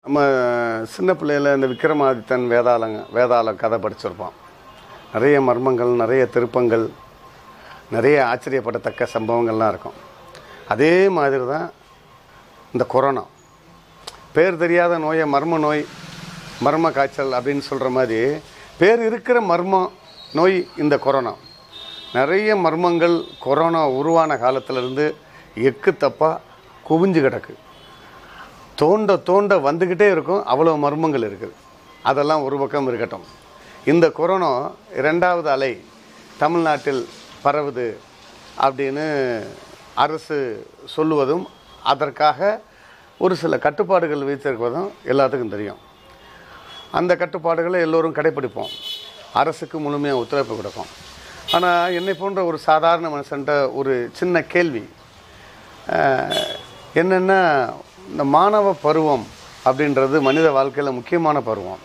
நம்ம சின்ன பிள்ளையில இந்த விக்ரமாதித்தன் வேதாளங்க வேதாளம் கதை படிச்சிருப்போம் நிறைய மர்மங்கள் நிறைய திருப்பங்கள் நிறைய ஆச்சரியப்படத்தக்க சம்பவங்கள்லாம் இருக்கும் அதே மாதிரி தான் இந்த கொரோனா பேர் தெரியாத நோயை மர்ம நோய் மர்ம காய்ச்சல் அப்படின்னு சொல்கிற மாதிரி பேர் இருக்கிற மர்மம் நோய் இந்த கொரோனா நிறைய மர்மங்கள் கொரோனா உருவான காலத்திலிருந்து எக்கு தப்பாக குவிஞ்சு கிடக்கு தோண்ட தோண்ட வந்துக்கிட்டே இருக்கும் அவ்வளோ மர்மங்கள் இருக்குது அதெல்லாம் ஒரு பக்கம் இருக்கட்டும் இந்த கொரோனா இரண்டாவது அலை தமிழ்நாட்டில் பரவுது அப்படின்னு அரசு சொல்லுவதும் அதற்காக ஒரு சில கட்டுப்பாடுகள் வைத்திருப்பதும் எல்லாத்துக்கும் தெரியும் அந்த கட்டுப்பாடுகளை எல்லோரும் கடைப்பிடிப்போம் அரசுக்கு முழுமையாக ஒத்துழைப்பு கொடுப்போம் ஆனால் என்னை போன்ற ஒரு சாதாரண மனுஷன்ட்ட ஒரு சின்ன கேள்வி அஹ், என்னென்னா இந்த மாணவ பருவம் அப்படின்றது மனித வாழ்க்கையில் முக்கியமான பருவம்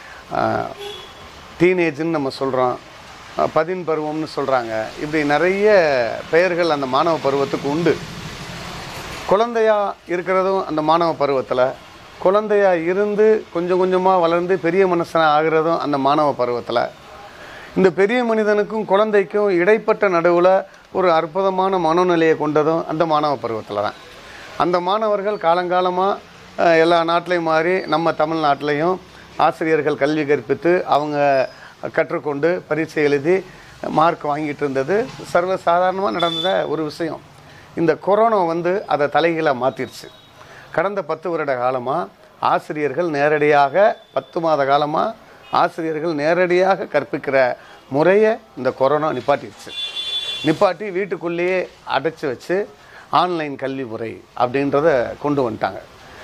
டீனேஜ்னு நம்ம சொல்கிறோம் பதின் பருவம்னு சொல்கிறாங்க இப்படி நிறைய பெயர்கள் அந்த மாணவ பருவத்துக்கு உண்டு குழந்தையா இருக்கிறதும் அந்த மாணவ பருவத்தில் குழந்தையா இருந்து கொஞ்சம் கொஞ்சமாக வளர்ந்து பெரிய மனுஷனாக ஆகிறதும் அந்த மாணவ பருவத்தில் இந்த பெரிய மனிதனுக்கும் குழந்தைக்கும் இடைப்பட்ட நடுவில் ஒரு அற்புதமான மனோநிலையை கொண்டதும் அந்த மாணவ பருவத்தில் தான் அந்த மாணவர்கள் காலங்காலமாக எல்லா நாட்டிலையும் மாதிரி நம்ம தமிழ்நாட்டிலையும் ஆசிரியர்கள் கல்வி கற்பித்து அவங்க கற்றுக்கொண்டு பரீட்சை எழுதி மார்க் வாங்கிட்டு இருந்தது சர்வசாதாரணமாக நடந்த ஒரு விஷயம் இந்த கொரோனா வந்து அதை தலைகீழாக மாற்றிருச்சு கடந்த பத்து வருட காலமாக ஆசிரியர்கள் நேரடியாக பத்து மாத காலமாக ஆசிரியர்கள் நேரடியாக கற்பிக்கிற முறையை இந்த கொரோனா நிப்பாட்டிடுச்சு நிப்பாட்டி வீட்டுக்குள்ளேயே அடைச்சி வச்சு ஆன்லைன் கல்வி முறை அப்படின்றத கொண்டு வந்துட்டாங்க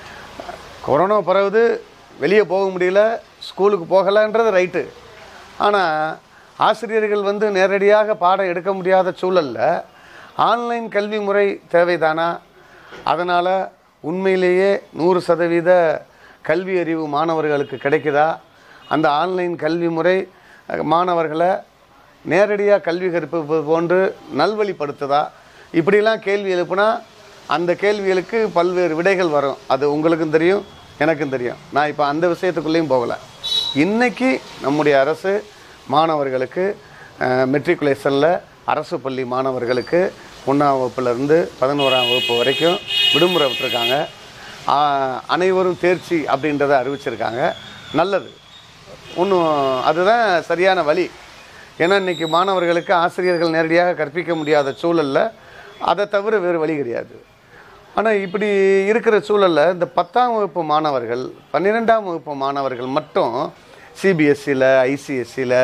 கொரோனா பரவுது வெளியே போக முடியல ஸ்கூலுக்கு போகலைன்றது ரைட்டு ஆனால் ஆசிரியர்கள் வந்து நேரடியாக பாடம் எடுக்க முடியாத சூழலில் ஆன்லைன் கல்வி முறை தேவைதானா அதனால் உண்மையிலேயே நூறு சதவீத கல்வி அறிவு மாணவர்களுக்கு கிடைக்குதா அந்த ஆன்லைன் கல்வி முறை அஹ், மாணவர்களை நேரடியாக கல்வி கற்பிப்பது போன்று நல்வழிப்படுத்துதா இப்படிலாம் கேள்வி எழுப்புனா அந்த கேள்விகளுக்கு பல்வேறு விடைகள் வரும் அது உங்களுக்கும் தெரியும் எனக்கும் தெரியும் நான் இப்போ அந்த விஷயத்துக்குள்ளேயும் போகலை இன்னைக்கு நம்முடைய அரசு மாணவர்களுக்கு மெட்ரிகுலேஷனில் அரசு பள்ளி மாணவர்களுக்கு ஒன்றாம் வகுப்புலேருந்து பதினோராம் வகுப்பு வரைக்கும் விடுமுறை விட்டுருக்காங்க ஆஹ், அனைவரும் தேர்ச்சி அப்படின்றத அறிவிச்சிருக்காங்க நல்லது ஒன்றும் அதுதான் சரியான வழி ஏன்னா இன்றைக்கி மாணவர்களுக்கு ஆசிரியர்கள் நேரடியாக கற்பிக்க முடியாத சூழலில் அதை தவிர வேறு வழி கிடையாது ஆனால் இப்படி இருக்கிற சூழலில் இந்த பத்தாம் வகுப்பு மாணவர்கள் பன்னிரெண்டாம் வகுப்பு மாணவர்கள் மட்டும் சிபிஎஸ்சியில் ஐசிஎஸ்சியில்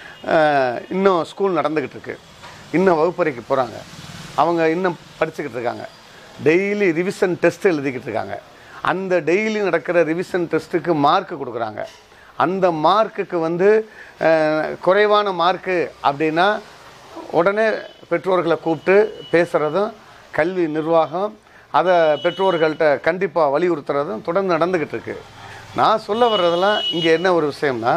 இன்னும் ஸ்கூல் நடந்துக்கிட்டு இருக்கு இன்னும் வகுப்பறைக்கு போகிறாங்க அவங்க இன்னும் படிச்சுக்கிட்டு இருக்காங்க டெய்லி ரிவிஷன் டெஸ்ட் எழுதிக்கிட்டு இருக்காங்க அந்த டெய்லி நடக்கிற ரிவிஷன் டெஸ்ட்டுக்கு மார்க் கொடுக்குறாங்க அந்த மார்க்குக்கு வந்து அஹ், குறைவான மார்க்கு அப்படின்னா உடனே பெற்றோர்களை கூப்பிட்டு பேசுகிறதும் கல்வி நிர்வாகம் அதை பெற்றோர்கள்ட்ட கண்டிப்பாக வலியுறுத்துறதும் தொடர்ந்து நடந்துக்கிட்டு இருக்கு நான் சொல்ல வர்றதெல்லாம் இங்கே என்ன ஒரு விஷயம்னா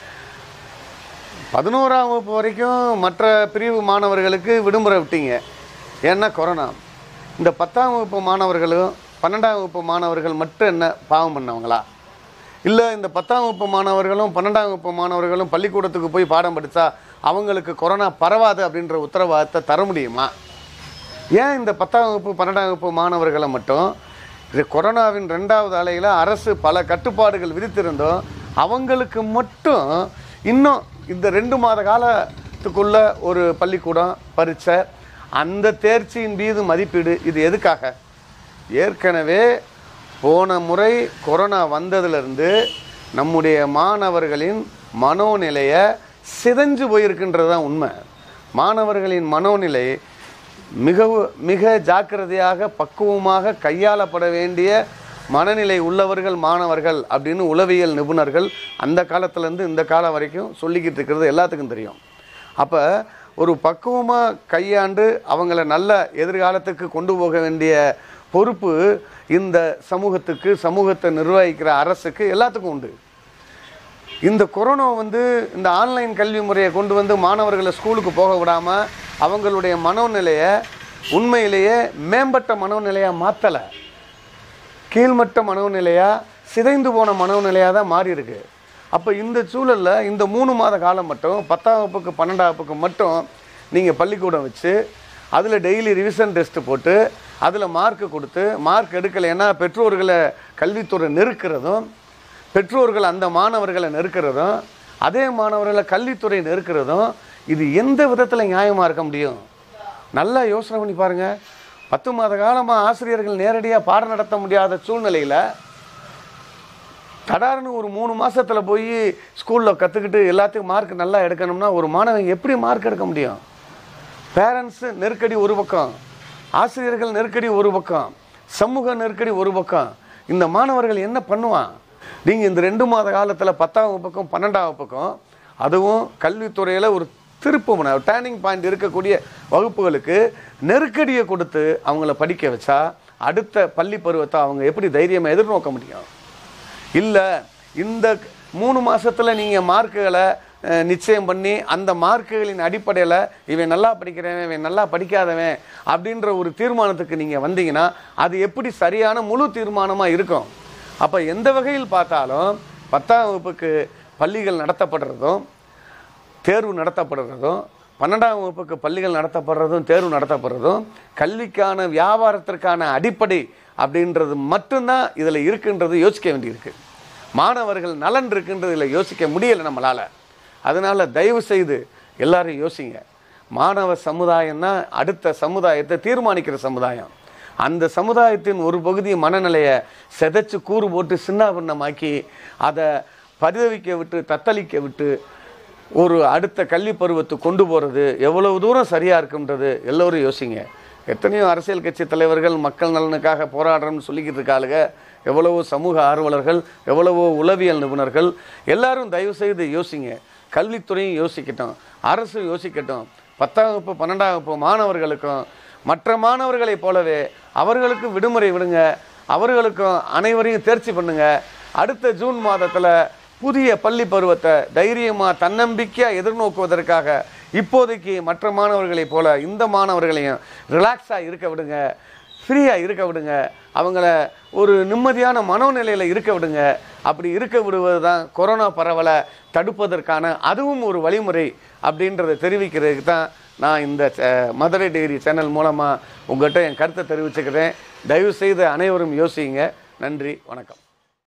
பதினோராம் வகுப்பு வரைக்கும் மற்ற பிரிவு மாணவர்களுக்கு விடுமுறை விட்டீங்க ஏன்னா கொரோனா இந்த பத்தாம் வகுப்பு மாணவர்களும் பன்னெண்டாம் வகுப்பு மாணவர்கள் மட்டும் என்ன பாவம் பண்ணவங்களா இல்லை இந்த பத்தாம் வகுப்பு மாணவர்களும் பன்னெண்டாம் வகுப்பு மாணவர்களும் பள்ளிக்கூடத்துக்கு போய் பாடம் படித்தா அவங்களுக்கு கொரோனா பரவாது அப்படின்ற உத்தரவாதத்தை தர முடியுமா ஏன் இந்த பத்தாம் வகுப்பு பன்னெண்டாம் வகுப்பு மாணவர்களை மட்டும் இது கொரோனாவின் ரெண்டாவது அலையில் அரசு பல கட்டுப்பாடுகள் விதித்திருந்தோம் அவங்களுக்கு மட்டும் இன்னும் இந்த ரெண்டு மாத காலத்துக்குள்ள ஒரு பள்ளிக்கூடம் பரீட்சை அந்த தேர்ச்சியின் மீது மதிப்பீடு இது எதுக்காக ஏற்கனவே போன முறை கொரோனா வந்ததிலிருந்து நம்முடைய மாணவர்களின் மனோநிலையை சிதைஞ்சு போயிருக்குன்றது தான் உண்மை மாணவர்களின் மனோநிலை மிக மிக ஜாக்கிரதையாக பக்குவமாக கையாளப்பட வேண்டிய மனநிலை உள்ளவர்கள் மாணவர்கள் அப்படின்னு உளவியல் நிபுணர்கள் அந்த காலத்துலேருந்து இந்த காலம் வரைக்கும் சொல்லிக்கிட்டு இருக்கிறது எல்லாத்துக்கும் தெரியும் அப்போ ஒரு பக்குவமாக கையாண்டு அவங்கள நல்ல எதிர்காலத்துக்கு கொண்டு போக வேண்டிய பொறுப்பு இந்த சமூகத்துக்கு சமூகத்தை நிர்வகிக்கிற அரசுக்கு எல்லாத்துக்கும் உண்டு இந்த கொரோனா வந்து இந்த ஆன்லைன் கல்வி முறையை கொண்டு வந்து மாணவர்களை ஸ்கூலுக்கு போக விடாமல் அவங்களுடைய மனோநிலையை உண்மையிலேயே மேம்பட்ட மனோநிலையாக மாற்றலை கீழ்மட்ட மனோநிலையாக சிதைந்து போன மனோநிலையாக தான் மாறி இருக்கு அப்போ இந்த சூழலில் இந்த மூணு மாத காலம் மட்டும் பத்தாம் வகுப்புக்கு பன்னெண்டாம் வகுப்புக்கு மட்டும் நீங்கள் பள்ளிக்கூடம் வச்சு அதில் டெய்லி ரிவிஷன் டெஸ்ட் போட்டு அதில் மார்க் கொடுத்து மார்க் எடுக்கலைன்னா பெற்றோர்களை கல்வித்துறை நெருக்கிறதும் பெற்றோர்கள் அந்த மாணவர்களை நெருக்கிறதும் அதே மாணவர்களை கல்வித்துறை நெருக்கிறதும் இது எந்த விதத்தில் நியாயமாக இருக்க முடியும் நல்லா யோசனை பண்ணி பாருங்க பத்து மாத காலமாக ஆசிரியர்கள் நேரடியாக பாடம் நடத்த முடியாத சூழ்நிலையில் தடார்னு ஒரு மூணு மாசத்துல போய் ஸ்கூலில் கற்றுக்கிட்டு எல்லாத்தையும் மார்க் நல்லா எடுக்கணும்னா ஒரு மாணவன் எப்படி மார்க் எடுக்க முடியும் பேரண்ட்ஸு நெருக்கடி ஒரு பக்கம் ஆசிரியர்கள் நெருக்கடி ஒரு பக்கம் சமூக நெருக்கடி ஒரு பக்கம் இந்த மாணவர்கள் என்ன பண்ணுவான் நீங்கள் இந்த ரெண்டு மாத காலத்தில் பத்தாம் வகுப்புக்கும் பன்னெண்டாம் வகுப்புக்கும் அதுவும் கல்வித்துறையில் ஒரு திருப்பு டேர்னிங் பாயிண்ட் இருக்கக்கூடிய வகுப்புகளுக்கு நெருக்கடியை கொடுத்து அவங்கள படிக்க வச்சா அடுத்த பள்ளி பருவத்தை அவங்க எப்படி தைரியமாக எதிர்நோக்க முடியும் இல்லை இந்த மூணு மாசத்துல நீங்கள் மார்க்குகளை அஹ், நிச்சயம் பண்ணி அந்த மார்க்குகளின் அடிப்படையில் இவன் நல்லா படிக்கிறவன் இவன் நல்லா படிக்காதவன் அப்படின்ற ஒரு தீர்மானத்துக்கு நீங்கள் வந்தீங்கன்னா அது எப்படி சரியான முழு தீர்மானமாக இருக்கும் அப்போ எந்த வகையில் பார்த்தாலும் பத்தாம் வகுப்புக்கு பள்ளிகள் நடத்தப்படுறதும் தேர்வு நடத்தப்படுறதும் பன்னெண்டாம் வகுப்புக்கு பள்ளிகள் நடத்தப்படுறதும் தேர்வு நடத்தப்படுறதும் கல்விக்கான வியாபாரத்திற்கான அடிப்படை அப்படின்றது மட்டும்தான் இதில் இருக்குன்றது யோசிக்க வேண்டியிருக்கு மாணவர்கள் நலன் இருக்குன்றது இதில் யோசிக்க முடியலை நம்மளால் அதனால் தயவு செய்து எல்லாரும் யோசிங்க மாணவ சமுதாயம்னா அடுத்த சமுதாயத்தை தீர்மானிக்கிற சமுதாயம் அந்த சமுதாயத்தின் ஒரு பகுதி மனநிலையை செதைச்சு கூறு போட்டு சின்னாபின்னமாக்கி அதை பரிதவிக்க விட்டு தத்தளிக்க விட்டு ஒரு அடுத்த கல்வி பருவத்தை கொண்டு போகிறது எவ்வளவு தூரம் சரியாக இருக்குன்றது எல்லோரும் யோசிங்க எத்தனையோ அரசியல் கட்சி தலைவர்கள் மக்கள் நலனுக்காக போராடுறோம்னு சொல்லிக்கிட்டு இருக்காளுங்க எவ்வளவோ சமூக ஆர்வலர்கள் எவ்வளவோ உளவியல் நிபுணர்கள் எல்லாரும் தயவு செய்து யோசிங்க கல்வித்துறையும் யோசிக்கட்டும் அரசு யோசிக்கட்டும் பத்தாம் வகுப்பு பன்னெண்டாம் வகுப்பு மாணவர்களுக்கும் மற்ற மாணவர்களைப் போலவே அவர்களுக்கும் விடுமுறை விடுங்க அவர்களுக்கும் அனைவரையும் தேர்ச்சி பண்ணுங்க அடுத்த ஜூன் மாதத்தில் புதிய பள்ளி பருவத்தை தைரியமாக தன்னம்பிக்கையாக எதிர்நோக்குவதற்காக இப்போதைக்கு மற்ற மாணவர்களைப் போல இந்த மாணவர்களையும் ரிலாக்ஸாக இருக்க விடுங்க ஃப்ரீயாக இருக்க விடுங்க அவங்கள ஒரு நிம்மதியான மனோநிலையில் இருக்க விடுங்க அப்படி இருக்க விடுவது தான் கொரோனா பரவலை தடுப்பதற்கான அதுவும் ஒரு வழிமுறை அப்படின்றத தெரிவிக்கிறதுக்கு தான் நான் இந்த ச- மதுரை டெய்ரி சேனல் மூலமாக உங்கள்கிட்ட என் கருத்தை தெரிவிச்சுக்கிறேன் தயவு செய்து அனைவரும் யோசிங்க நன்றி வணக்கம்